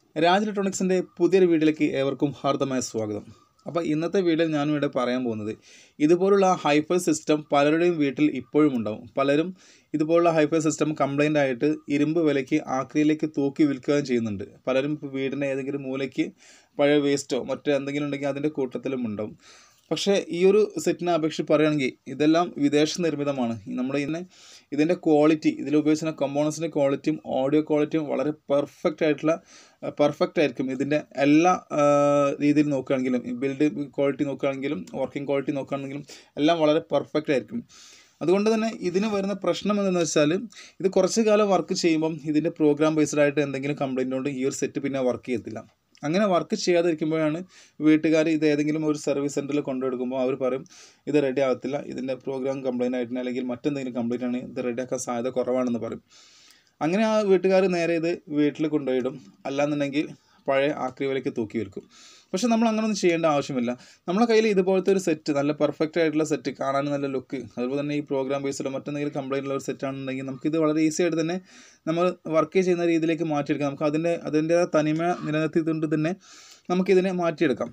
രാജ് ഇലക്ട്രോണിക്സിൻ്റെ പുതിയൊരു വീഡിയോയിലേക്ക് ഏവർക്കും ഹാർദമായ സ്വാഗതം അപ്പോൾ ഇന്നത്തെ വീഡിയോയിൽ ഞാനും ഇവിടെ പറയാൻ പോകുന്നത് ഇതുപോലുള്ള ഹൈഫൈ സിസ്റ്റം പലരുടെയും വീട്ടിൽ ഇപ്പോഴും ഉണ്ടാവും പലരും ഇതുപോലുള്ള ഹൈഫൈ സിസ്റ്റം കംപ്ലൈൻ്റ് ആയിട്ട് ഇരുമ്പ് വിലയ്ക്ക് ആക്രിയിലേക്ക് തൂക്കി വിൽക്കുകയും ചെയ്യുന്നുണ്ട് പലരും ഇപ്പോൾ വീടിൻ്റെ ഏതെങ്കിലും മൂലയ്ക്ക് പഴയ വേസ്റ്റോ മറ്റോ എന്തെങ്കിലും ഉണ്ടെങ്കിൽ അതിൻ്റെ കൂട്ടത്തിലും ഉണ്ടാവും പക്ഷേ ഈ ഒരു സെറ്റിനെ അപേക്ഷിച്ച് പറയുകയാണെങ്കിൽ ഇതെല്ലാം വിദേശ നിർമ്മിതമാണ് ഈ നമ്മുടെ ഇന്ന് ഇതിൻ്റെ ക്വാളിറ്റി ഇതിൽ ഉപയോഗിച്ചിരുന്ന കമ്പോണൻസിൻ്റെ ക്വാളിറ്റിയും ഓഡിയോ ക്വാളിറ്റിയും വളരെ പെർഫെക്റ്റ് ആയിട്ടുള്ള പെർഫെക്റ്റ് ആയിരിക്കും ഇതിൻ്റെ എല്ലാ ആ, രീതിയിൽ നോക്കുകയാണെങ്കിലും ബിൽഡ് ക്വാളിറ്റി നോക്കുകയാണെങ്കിലും വർക്കിംഗ് ക്വാളിറ്റി നോക്കുകയാണെങ്കിലും എല്ലാം വളരെ പെർഫെക്റ്റ് ആയിരിക്കും അതുകൊണ്ട് തന്നെ ഇതിന് വരുന്ന പ്രശ്നം എന്തെന്ന് വെച്ചാൽ ഇത് കുറച്ച് കാലം വർക്ക് ചെയ്യുമ്പം ഇതിൻ്റെ പ്രോഗ്രാം ബേസ്ഡ് ആയിട്ട് എന്തെങ്കിലും കംപ്ലൈൻറ്റ് കൊണ്ട് ഈ ഒരു സെറ്റ് പിന്നെ വർക്ക് ചെയ്യത്തില്ല അങ്ങനെ വർക്ക് ചെയ്യാതിരിക്കുമ്പോഴാണ് വീട്ടുകാർ ഇത് ഏതെങ്കിലും ഒരു സർവീസ് സെൻറ്ററിൽ കൊണ്ടുകൊടുക്കുമ്പോൾ അവർ പറയും ഇത് റെഡി ആകത്തില്ല ഇതിൻ്റെ പ്രോഗ്രാം കംപ്ലൈൻ്റ് ആയിട്ടുണ്ട് അല്ലെങ്കിൽ മറ്റെന്തെങ്കിലും കംപ്ലൈൻ്റ് ആണ് ഇത് റെഡിയാക്കാൻ സാധ്യത കുറവാണെന്ന് പറയും അങ്ങനെ ആ വീട്ടുകാർ നേരെ ഇത് വീട്ടിൽ കൊണ്ടുപോയിടും അല്ലാന്നുണ്ടെങ്കിൽ പഴയ ആക്രി വിലയ്ക്ക് തൂക്കി വിൽക്കും പക്ഷെ നമ്മൾ അങ്ങനെയൊന്നും ചെയ്യേണ്ട ആവശ്യമില്ല നമ്മളെ കയ്യിൽ ഇതുപോലത്തെ ഒരു സെറ്റ് നല്ല പെർഫെക്റ്റ് ആയിട്ടുള്ള സെറ്റ് കാണാൻ നല്ല ലുക്ക് അതുപോലെ തന്നെ ഈ പ്രോഗ്രാം ബേസിലോ മറ്റെന്തെങ്കിലും കംപ്ലൈൻ്റ് ഉള്ള ഒരു സെറ്റ് ആണെന്നുണ്ടെങ്കിൽ നമുക്കിത് വളരെ ഈസി ആയിട്ട് തന്നെ നമ്മൾ വർക്ക് ചെയ്യുന്ന രീതിയിലേക്ക് മാറ്റിയെടുക്കാം നമുക്ക് അതിൻ്റെ അതിൻ്റെ തനിമ നിലനിർത്തിക്കൊണ്ട് തന്നെ നമുക്കിതിനെ മാറ്റിയെടുക്കാം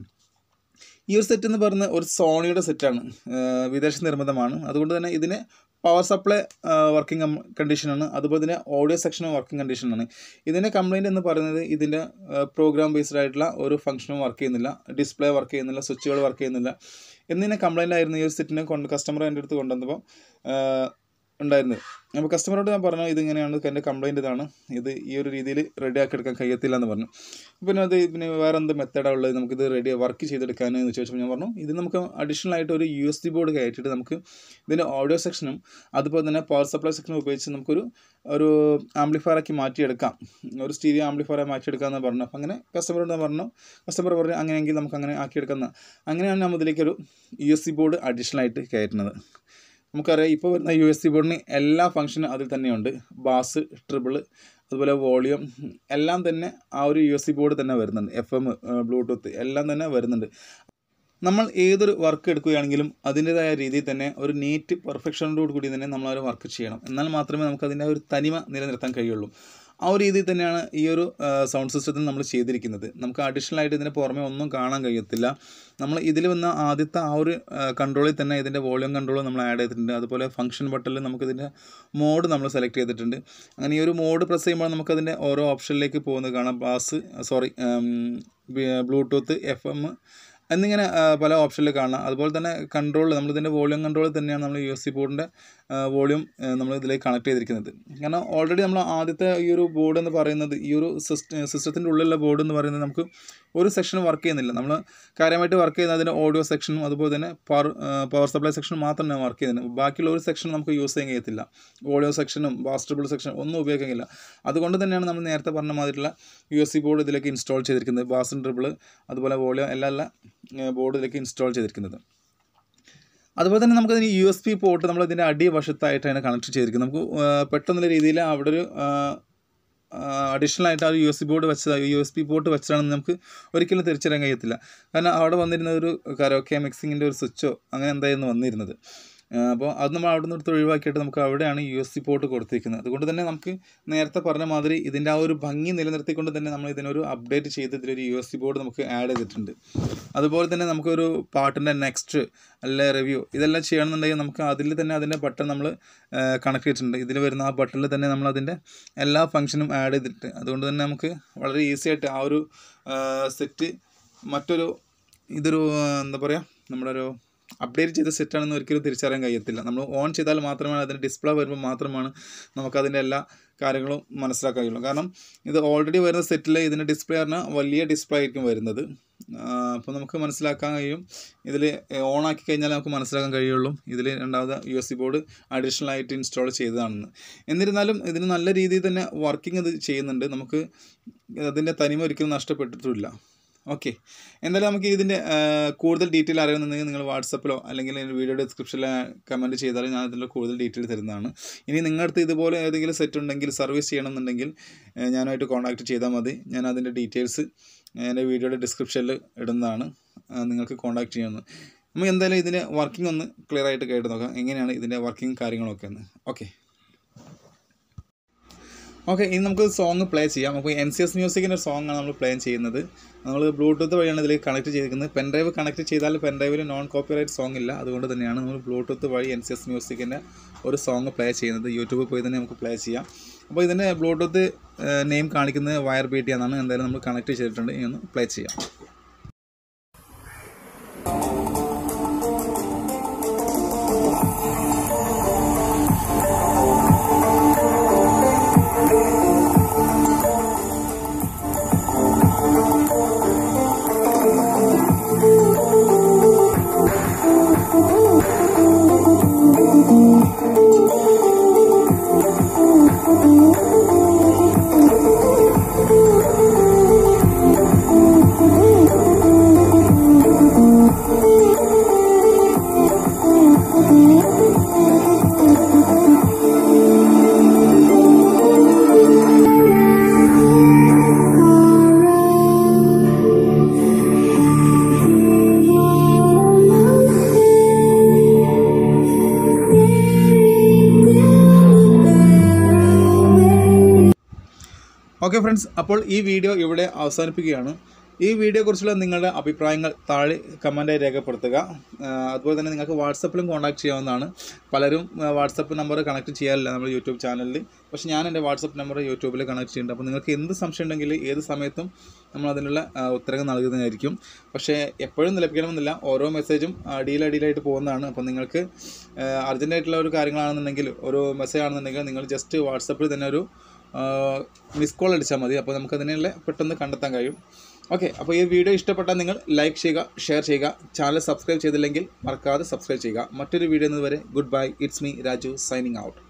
ഈ ഒരു സെറ്റ് എന്ന് പറയുന്നത് ഒരു സോണിയുടെ സെറ്റാണ് വിദേശ നിർമ്മിതമാണ് അതുകൊണ്ട് തന്നെ ഇതിന് പവർ സപ്ലൈ വർക്കിംഗ് കണ്ടീഷനാണ് അതുപോലെ തന്നെ ഓഡിയോ സെക്ഷനും വർക്കിംഗ് കണ്ടീഷനാണ് ഇതിൻ്റെ കംപ്ലൈൻറ്റ് എന്ന് പറയുന്നത് ഇതിൻ്റെ പ്രോഗ്രാം ബേസ്ഡ് ആയിട്ടുള്ള ഒരു ഫംഗ്ഷനും വർക്ക് ചെയ്യുന്നില്ല ഡിസ്പ്ലേ വർക്ക് ചെയ്യുന്നില്ല സ്വിച്ചുകൾ വർക്ക് ചെയ്യുന്നില്ല എന്നിങ്ങനെ കംപ്ലൈൻ്റ് ആയിരുന്നു ഈ ഒരു സെറ്റിനെ കൊണ്ട് കസ്റ്റമർ എൻ്റെ അടുത്ത് കൊണ്ടുവന്നപ്പോൾ ഉണ്ടായിരുന്നത് അപ്പോൾ കസ്റ്റമറോട് ഞാൻ പറഞ്ഞു ഇതിങ്ങനെയാണ് എൻ്റെ കംപ്ലൈൻറ്റ് ഇതാണ് ഇത് ഈ ഒരു രീതിയിൽ റെഡി ആക്കി എടുക്കാൻ കഴിയത്തില്ല എന്ന് പറഞ്ഞു പിന്നെ അത് പിന്നെ വേറെ എന്ത് മെത്തേഡാണ് ഉള്ളത് നമുക്കിത് റെഡി വർക്ക് ചെയ്തെടുക്കാൻ എന്ന് ചോദിച്ചപ്പോൾ ഞാൻ പറഞ്ഞു ഇത് നമുക്ക് അഡീഷണൽ ആയിട്ട് ഒരു യു എസ് ബി ബോർഡ് കയറ്റിയിട്ട് നമുക്ക് ഇതിൻ്റെ ഓഡിയോ സെക്ഷനും അതുപോലെ തന്നെ പവർ സപ്ലൈ സെക്ഷനും ഉപയോഗിച്ച് നമുക്കൊരു ഒരു ആംപ്ലിഫയർ ആക്കി മാറ്റിയെടുക്കാം ഒരു സ്റ്റീരിയോ ആംപ്ലിഫയർ മാറ്റിയെടുക്കാമെന്ന് പറഞ്ഞു അപ്പം അങ്ങനെ കസ്റ്റമറോട് ഞാൻ പറഞ്ഞു കസ്റ്റമർ പറഞ്ഞു അങ്ങനെയെങ്കിൽ നമുക്ക് അങ്ങനെ ആക്കിയെടുക്കുന്ന അങ്ങനെയാണ് നമ്മൾ ഇതിലേക്കൊരു U S B board additional ആയിട്ട് കയറ്റുന്നത് നമുക്കറിയാം ഇപ്പോൾ വരുന്ന യു എസ് സി ബോർഡിന് എല്ലാ ഫംഗ്ഷനും അതിൽ തന്നെയുണ്ട് ബാസ് ട്രിബിൾ അതുപോലെ വോളിയം എല്ലാം തന്നെ ആ ഒരു യു എസ് സി ബോർഡ് തന്നെ വരുന്നുണ്ട് എഫ് എം ബ്ലൂടൂത്ത് എല്ലാം തന്നെ വരുന്നുണ്ട് നമ്മൾ ഏതൊരു വർക്ക് എടുക്കുകയാണെങ്കിലും അതിൻ്റെതായ രീതിയിൽ തന്നെ ഒരു നീറ്റ് പെർഫെക്ഷനോട് കൂടി തന്നെ നമ്മൾ ആ ഒരു വർക്ക് ചെയ്യണം എന്നാൽ മാത്രമേ നമുക്ക് അതിൻ്റെ ഒരു തനിമ നിലനിർത്താൻ കഴിയുള്ളൂ ആ ഒരു രീതിയിൽ തന്നെയാണ് ഈ ഒരു സൗണ്ട് സിസ്റ്റത്തിൽ നമ്മൾ ചെയ്തിരിക്കുന്നത് നമുക്ക് അഡീഷണൽ ആയിട്ട് ഇതിന് പുറമെ ഒന്നും കാണാൻ കഴിയത്തില്ല നമ്മൾ ഇതിൽ വന്ന ആദ്യത്തെ ആ ഒരു കൺട്രോളിൽ തന്നെ ഇതിൻ്റെ വോളിയം കൺട്രോൾ നമ്മൾ ആഡ് ചെയ്തിട്ടുണ്ട് അതുപോലെ ഫംഗ്ഷൻ ബട്ടണിൽ നമുക്കിതിൻ്റെ മോഡ് നമ്മൾ സെലക്ട് ചെയ്തിട്ടുണ്ട് അങ്ങനെ ഈ ഒരു മോഡ് പ്രസ് ചെയ്യുമ്പോൾ നമുക്കതിൻ്റെ ഓരോ ഓപ്ഷനിലേക്ക് പോകുന്നത് കാണാം bass sorry Bluetooth F M എന്നിങ്ങനെ ആ, പല ഓപ്ഷനിൽ കാണാം അതുപോലെ തന്നെ കൺട്രോൾ നമ്മളിതിൻ്റെ വോളിയം കൺട്രോൾ തന്നെയാണ് നമ്മൾ യു എസ് സി ബോർഡിൻ്റെ വോളിയം നമ്മൾ ഇതിലേക്ക് കണക്ട് ചെയ്തിരിക്കുന്നത് കാരണം ഓൾറെഡി നമ്മൾ ആദ്യത്തെ ഈ ഒരു ബോർഡ് എന്ന് പറയുന്നത് ഈ ഒരു സിസ്റ്റ സിസ്റ്റത്തിൻ്റെ ഉള്ളിലുള്ള ബോർഡ് എന്ന് പറയുന്നത് നമുക്ക് ഒരു സെക്ഷൻ വർക്ക് ചെയ്യുന്നില്ല നമ്മൾ കാര്യമായിട്ട് വർക്ക് ചെയ്യുന്നത് അതിൻ്റെ ഓഡിയോ സെക്ഷനും അതുപോലെ തന്നെ പവർ പവർ സപ്ലൈ സെക്ഷനും മാത്രമേ വർക്ക് ചെയ്യുന്നത് ബാക്കിയുള്ള ഒരു സെക്ഷൻ നമുക്ക് യൂസ് ചെയ്യാൻ കഴിയത്തില്ല ഓഡിയോ സെക്ഷനും ബാസ്റ്റബിൾ സെക്ഷനും ഒന്നും ഉപയോഗിക്കുന്നില്ല അതുകൊണ്ട് തന്നെയാണ് നമ്മൾ നേരത്തെ പറഞ്ഞ മാതിരിയുള്ള യു എസ് സി ബോർഡ് ഇതിലേക്ക് ഇൻസ്റ്റാൾ ചെയ്തിരിക്കുന്നത് ബാസ് ട്രിബിൾ അതുപോലെ വോളിയോ എല്ലാ എല്ലാ ബോർഡ് ഇതിലേക്ക് ഇൻസ്റ്റാൾ ചെയ്തിരിക്കുന്നത് അതുപോലെ തന്നെ നമുക്കതിന് യു എസ് പി പോർട്ട് നമ്മൾ ഇതിൻ്റെ അടിവശത്തായിട്ടാണ് കണക്ട് ചെയ്തിരിക്കുന്നത് നമുക്ക് ആ, പെട്ടെന്നുള്ള രീതിയിൽ അവിടെ ഒരു അഡീഷണൽ ആയിട്ട് ആ ഒരു യു എസ് ബി ബോർഡ് വെച്ചത് യു എസ് പി പോർട്ട് വെച്ചതാണെന്ന് നമുക്ക് ഒരിക്കലും തിരിച്ചറിയാൻ കഴിയത്തില്ല കാരണം അവിടെ വന്നിരുന്ന ഒരു കരോക്കെ മിക്സിങ്ങിൻ്റെ ഒരു സ്വിച്ചോ അങ്ങനെ എന്തായിരുന്നു വന്നിരുന്നത് അപ്പോൾ അത് നമ്മൾ അവിടെ നിന്ന് എടുത്ത് ഒഴിവാക്കിയിട്ട് നമുക്ക് അവിടെയാണ് യു എസ് സി പോർട്ട് കൊടുത്തിരിക്കുന്നത് അതുകൊണ്ട് തന്നെ നമുക്ക് നേരത്തെ പറഞ്ഞ മാതിരി ഇതിൻ്റെ ആ ഒരു ഭംഗി നിലനിർത്തിക്കൊണ്ട് തന്നെ നമ്മൾ ഇതിനൊരു അപ്ഡേറ്റ് ചെയ്ത് ഇതിലൊരു യു എസ് സി ബോർഡ് നമുക്ക് ആഡ് ചെയ്തിട്ടുണ്ട് അതുപോലെ തന്നെ നമുക്കൊരു പാട്ടിൻ്റെ നെക്സ്റ്റ് അല്ലെ റിവ്യൂ ഇതെല്ലാം ചെയ്യണമെന്നുണ്ടെങ്കിൽ നമുക്ക് അതിൽ തന്നെ അതിൻ്റെ ബട്ടൺ നമ്മൾ കണക്ട് ചെയ്തിട്ടുണ്ട് ഇതിൽ വരുന്ന ആ ബട്ടണിൽ തന്നെ നമ്മൾ അതിൻ്റെ എല്ലാ ഫംഗ്ഷനും ആഡ് ചെയ്തിട്ട് അതുകൊണ്ട് തന്നെ നമുക്ക് വളരെ ഈസി ആയിട്ട് ആ ഒരു സെറ്റ് മറ്റൊരു ഇതൊരു ആ, എന്താ പറയുക നമ്മുടെ ഒരു അപ്ഡേറ്റ് ചെയ്ത സെറ്റാണെന്ന് ഒരിക്കലും തിരിച്ചറിയാൻ കഴിയത്തില്ല നമ്മൾ ഓൺ ചെയ്താൽ മാത്രമാണ് അതിൻ്റെ ഡിസ്പ്ലേ വരുമ്പോൾ മാത്രമാണ് നമുക്കതിൻ്റെ എല്ലാ കാര്യങ്ങളും മനസ്സിലാക്കാൻ കഴിയുള്ളൂ കാരണം ഇത് ഓൾറെഡി വരുന്ന സെറ്റിൽ ഇതിൻ്റെ ഡിസ്പ്ലേ പറഞ്ഞാൽ വലിയ ഡിസ്പ്ലേ ആയിരിക്കും വരുന്നത് അപ്പോൾ നമുക്ക് മനസ്സിലാക്കാൻ കഴിയും ഇതിൽ ഓൺ ആക്കി കഴിഞ്ഞാൽ നമുക്ക് മനസ്സിലാക്കാൻ കഴിയുള്ളൂ ഇതിൽ രണ്ടാമത് U S C board additional ആയിട്ട് ഇൻസ്റ്റാൾ ചെയ്തതാണെന്ന് എന്നിരുന്നാലും ഇതിന് നല്ല രീതിയിൽ തന്നെ വർക്കിംഗ് ഇത് ചെയ്യുന്നുണ്ട് നമുക്ക് അതിൻ്റെ തനിമ ഒരിക്കലും നഷ്ടപ്പെട്ടിട്ടില്ല ഓക്കെ എന്തായാലും നമുക്ക് ഇതിൻ്റെ കൂടുതൽ ഡീറ്റെയിൽ അറിയണമെന്നുണ്ടെങ്കിൽ നിങ്ങൾ വാട്സപ്പിലോ അല്ലെങ്കിൽ വീഡിയോ ഡിസ്ക്രിപ്ഷനിൽ കമൻറ്റ് ചെയ്താൽ ഞാൻ അതിൻ്റെ കൂടുതൽ ഡീറ്റെയിൽ തരുന്നതാണ് ഇനി നിങ്ങളുടെ അടുത്ത് ഇതുപോലെ ഏതെങ്കിലും സെറ്റ് ഉണ്ടെങ്കിൽ സർവീസ് ചെയ്യണമെന്നുണ്ടെങ്കിൽ ഏഹ് ഞാനുമായിട്ട് കോൺടാക്റ്റ് ചെയ്താൽ മതി ഞാൻ അതിൻ്റെ ഡീറ്റെയിൽസ് എൻ്റെ വീഡിയോയുടെ ഡിസ്ക്രിപ്ഷനിൽ ഇടുന്നതാണ് ആ, നിങ്ങൾക്ക് കോൺടാക്റ്റ് ചെയ്യാവുന്നത് നമുക്ക് എന്തായാലും ഇതിൻ്റെ വർക്കിംഗ് ഒന്ന് ക്ലിയർ ആയിട്ട് കേട്ട് നോക്കാം എങ്ങനെയാണ് ഇതിൻ്റെ വർക്കിംഗ് കാര്യങ്ങളൊക്കെ എന്ന് ഓക്കെ ഓക്കെ ഇനി നമുക്ക് സോങ് പ്ലേ ചെയ്യാം അപ്പോൾ എൻ സി എസ് മ്യൂസിക്കിൻ്റെ ഒരു സോങ് ആണ് നമ്മൾ പ്ലേ ചെയ്യുന്നത് നമ്മൾ ബ്ലൂടൂത്ത് വഴിയാണ് ഇതിൽ കണക്ട് ചെയ്തിരിക്കുന്നത് പെൻ ഡ്രൈവ് കണക്ട് ചെയ്താൽ പെൻ ഡ്രൈവിൽ നോൺ കോപ്പിറൈറ്റ് സോങ് ഇല്ല അതുകൊണ്ട് തന്നെയാണ് നമ്മൾ ബ്ലൂടൂത്ത് വഴി എൻ സി എസ് മ്യൂസിക്കിൻ്റെ ഒരു സോങ് പ്ലേ ചെയ്യുന്നത് യൂട്യൂബിൽ പോയി തന്നെ നമുക്ക് പ്ലേ ചെയ്യാം അപ്പോൾ ഇതിൻ്റെ ബ്ലൂടൂത്ത് നെയിം കാണിക്കുന്നത് വയർ ബി ടി എന്നാണ് എന്തായാലും നമ്മൾ കണക്ട് ചെയ്തിട്ടുണ്ട് ഇനി ഒന്ന് പ്ലേ ചെയ്യാം ഓക്കെ ഫ്രണ്ട്സ് അപ്പോൾ ഈ വീഡിയോ ഇവിടെ അവസാനിപ്പിക്കുകയാണ് ഈ വീഡിയോയെക്കുറിച്ചുള്ള നിങ്ങളുടെ അഭിപ്രായങ്ങൾ താഴെ കമൻറ്റായി രേഖപ്പെടുത്തുക ആ, അതുപോലെ തന്നെ നിങ്ങൾക്ക് വാട്സപ്പിലും കോൺടാക്ട് ചെയ്യാവുന്നതാണ് പലരും വാട്സപ്പ് നമ്പർ കണക്ട് ചെയ്യാറില്ല നമ്മുടെ യൂട്യൂബ് ചാനലിൽ പക്ഷേ ഞാൻ എൻ്റെ വാട്സപ്പ് നമ്പർ യൂട്യൂബിൽ കണക്ട് ചെയ്യുന്നുണ്ട് അപ്പോൾ നിങ്ങൾക്ക് എന്ത് സംശയം ഉണ്ടെങ്കിൽ ഏത് സമയത്തും നമ്മൾ അതിനുള്ള ആ, ഉത്തരങ്ങൾ നൽകുന്നതായിരിക്കും പക്ഷേ എപ്പോഴും ലഭിക്കണമെന്നില്ല ഓരോ മെസ്സേജും അടിയിലടിയിലായിട്ട് പോകുന്നതാണ് അപ്പോൾ നിങ്ങൾക്ക് അർജൻറ്റായിട്ടുള്ള ഒരു കാര്യങ്ങളാണെന്നുണ്ടെങ്കിൽ ഒരു മെസ്സേജ് ആണെന്നുണ്ടെങ്കിൽ നിങ്ങൾ ജസ്റ്റ് വാട്സപ്പിൽ തന്നെ ഒരു മിസ് കോൾ അടിച്ചാൽ മതി അപ്പോൾ നമുക്ക് അതിനുള്ള പെട്ടെന്ന് കണ്ടെത്താൻ കഴിയും ഓക്കെ അപ്പോൾ ഈ വീഡിയോ ഇഷ്ടപ്പെട്ടാൽ നിങ്ങൾ ലൈക്ക് ചെയ്യുക ഷെയർ ചെയ്യുക ചാനൽ സബ്സ്ക്രൈബ് ചെയ്തില്ലെങ്കിൽ മറക്കാതെ സബ്സ്ക്രൈബ് ചെയ്യുക മറ്റൊരു വീഡിയോ എന്നതുവരെ good bye it's me Raju signing out